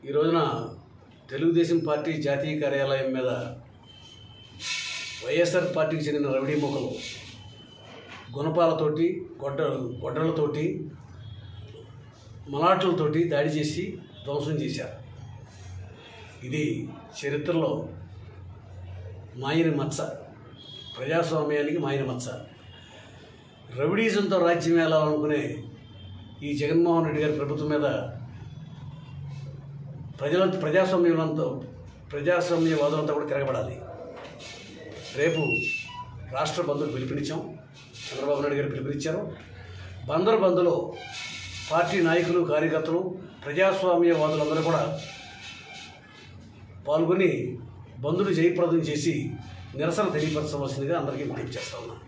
ఈ రోజున తెలుగుదేశం పార్టీ జాతీయ కార్యాలయం మీద వైఎస్ఆర్ పార్టీకి చెందిన రవిడీ మొక్కలు గుణపాలతోటి గొడ్డ గొడ్డలతోటి మలాట్లతోటి దాడి చేసి ధ్వంసం చేశారు ఇది చరిత్రలో మాయని మచ్చ ప్రజాస్వామ్యానికి మాయని మచ్చ రవిడీజంతో రాజ్యం వెళ్ళాలనుకునే ఈ జగన్మోహన్ రెడ్డి గారి ప్రభుత్వం మీద ప్రజలంతా ప్రజాస్వామ్యులంతా ప్రజాస్వామ్యవాదులంతా కూడా తిరగబడాలి రేపు రాష్ట్ర బంధుకు పిలుపునిచ్చాం చంద్రబాబు నాయుడు గారు పిలుపునిచ్చారు బందరు బంద్లో పార్టీ నాయకులు కార్యకర్తలు ప్రజాస్వామ్యవాదులందరూ కూడా పాల్గొని బంధును జయప్రదం చేసి నిరసన తెలియపరచవలసిందిగా అందరికీ విజ్ఞప్తి చేస్తా ఉన్నాం